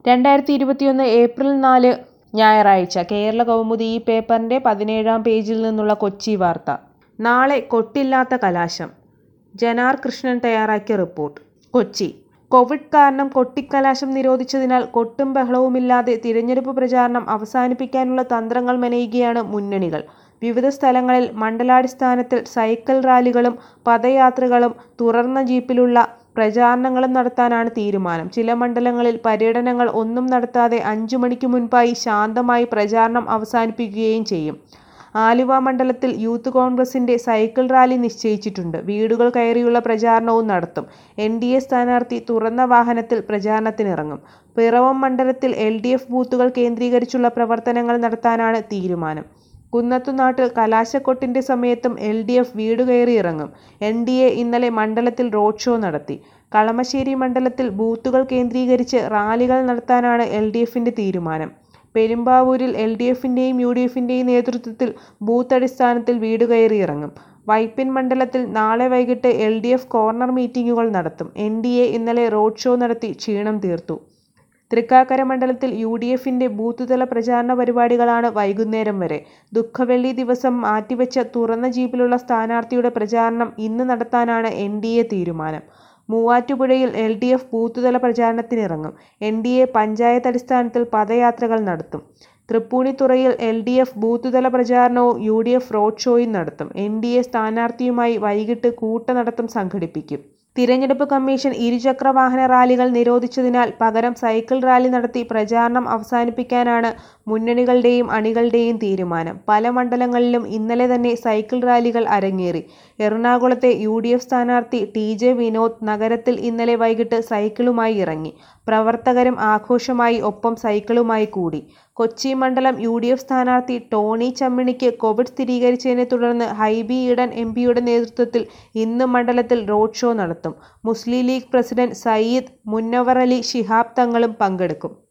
രണ്ടായിരത്തി ഇരുപത്തിയൊന്ന് ഏപ്രിൽ നാല് ഞായറാഴ്ച കേരള കൗമുദി ഈ പേപ്പറിന്റെ പതിനേഴാം പേജിൽ നിന്നുള്ള കൊച്ചി വാർത്ത നാളെ കൊട്ടില്ലാത്ത കലാശം ജനാർ കൃഷ്ണൻ തയ്യാറാക്കിയ റിപ്പോർട്ട് കൊച്ചി കോവിഡ് കാരണം കൊട്ടിക്കലാശം നിരോധിച്ചതിനാൽ കൊട്ടും ബഹളവുമില്ലാതെ തിരഞ്ഞെടുപ്പ് പ്രചാരണം അവസാനിപ്പിക്കാനുള്ള തന്ത്രങ്ങൾ മെനയുകയാണ് മുന്നണികൾ വിവിധ സ്ഥലങ്ങളിൽ മണ്ഡലാടിസ്ഥാനത്തിൽ സൈക്കിൾ റാലികളും പദയാത്രകളും തുറന്ന ജീപ്പിലുള്ള പ്രചാരണങ്ങളും നടത്താനാണ് തീരുമാനം ചില മണ്ഡലങ്ങളിൽ പര്യടനങ്ങൾ ഒന്നും നടത്താതെ അഞ്ചു മണിക്ക് മുൻപായി ശാന്തമായി പ്രചാരണം അവസാനിപ്പിക്കുകയും ചെയ്യും ആലുവ മണ്ഡലത്തിൽ യൂത്ത് കോൺഗ്രസിന്റെ സൈക്കിൾ റാലി നിശ്ചയിച്ചിട്ടുണ്ട് വീടുകൾ കയറിയുള്ള പ്രചാരണവും നടത്തും എൻ ഡി എ സ്ഥാനാർത്ഥി തുറന്ന വാഹനത്തിൽ പ്രചാരണത്തിനിറങ്ങും പിറവം മണ്ഡലത്തിൽ എൽ ഡി എഫ് ബൂത്തുകൾ കേന്ദ്രീകരിച്ചുള്ള പ്രവർത്തനങ്ങൾ നടത്താനാണ് തീരുമാനം കുന്നത്തുനാട്ടിൽ കലാശക്കൊട്ടിന്റെ സമയത്തും എൽ ഡി എഫ് വീട് കയറി ഇറങ്ങും എൻ ഡി എ ഇന്നലെ മണ്ഡലത്തിൽ റോഡ് ഷോ നടത്തി കളമശ്ശേരി മണ്ഡലത്തിൽ ബൂത്തുകൾ കേന്ദ്രീകരിച്ച് റാലികൾ നടത്താനാണ് എൽ ഡി എഫിന്റെ തീരുമാനം പെരുമ്പാവൂരിൽ എൽ ഡി എഫിന്റെയും യു ഡി എഫിന്റെയും നേതൃത്വത്തിൽ ബൂത്ത് അടിസ്ഥാനത്തിൽ വീട് കയറി ഇറങ്ങും വൈപ്പിൻ മണ്ഡലത്തിൽ നാളെ വൈകിട്ട് എൽ ഡി എഫ് കോർണർ മീറ്റിംഗുകൾ നടത്തും എൻ ഡി എ ഇന്നലെ റോഡ് ഷോ നടത്തി ക്ഷീണം തീർത്തു തൃക്കാക്കര മണ്ഡലത്തിൽ യു ഡി എഫിന്റെ ബൂത്ത് തല പ്രചാരണ പരിപാടികളാണ് വൈകുന്നേരം വരെ ദുഃഖവെള്ളി ദിവസം മാറ്റിവെച്ച തുറന്ന ജീപ്പിലുള്ള സ്ഥാനാർത്ഥിയുടെ പ്രചാരണം ഇന്ന് നടത്താനാണ് എൻ ഡി എ തീരുമാനം മൂവാറ്റുപുഴയിൽ എൽ ഡി എഫ് ബൂത്തുതല പ്രചാരണത്തിനിറങ്ങും എൻ ഡി എ പഞ്ചായത്ത് അടിസ്ഥാനത്തിൽ പദയാത്രകൾ നടത്തും തൃപ്പൂണിത്തുറയിൽ എൽ ഡി എഫ് ബൂത്തുതല പ്രചാരണവും യു ഡി എഫ് റോഡ് ഷോയും നടത്തും എൻ ഡി എ സ്ഥാനാർത്ഥിയുമായി വൈകിട്ട് കൂട്ടനടത്തം സംഘടിപ്പിക്കും തിരഞ്ഞെടുപ്പ് കമ്മീഷൻ ഇരുചക്ര വാഹന റാലികൾ നിരോധിച്ചതിനാൽ പകരം സൈക്കിൾ റാലി നടത്തി പ്രചാരണം അവസാനിപ്പിക്കാനാണ് മുന്നണികളുടെയും അണികളുടെയും തീരുമാനം പല മണ്ഡലങ്ങളിലും ഇന്നലെ തന്നെ സൈക്കിൾ റാലികൾ അരങ്ങേറി എറണാകുളത്തെ യു ഡി എഫ് സ്ഥാനാർത്ഥി ടി ജെ വിനോദ് നഗരത്തിൽ ഇന്നലെ വൈകിട്ട് സൈക്കിളുമായി ഇറങ്ങി പ്രവർത്തകരും ആഘോഷമായി ഒപ്പം സൈക്കിളുമായി കൂടി കൊച്ചി മണ്ഡലം യു ഡി എഫ് സ്ഥാനാർത്ഥി ടോണി ചമ്മിണിക്ക് കോവിഡ് സ്ഥിരീകരിച്ചതിനെ തുടർന്ന് ഹൈബി ഈഡൻ എം പിയുടെ നേതൃത്വത്തിൽ ഇന്ന് മണ്ഡലത്തിൽ റോഡ് ഷോ നടത്തും മുസ്ലിം ലീഗ് പ്രസിഡന്റ് സയ്യിദ് മുന്നവർ അലി ശിഹാബ് തങ്ങളും പങ്കെടുക്കും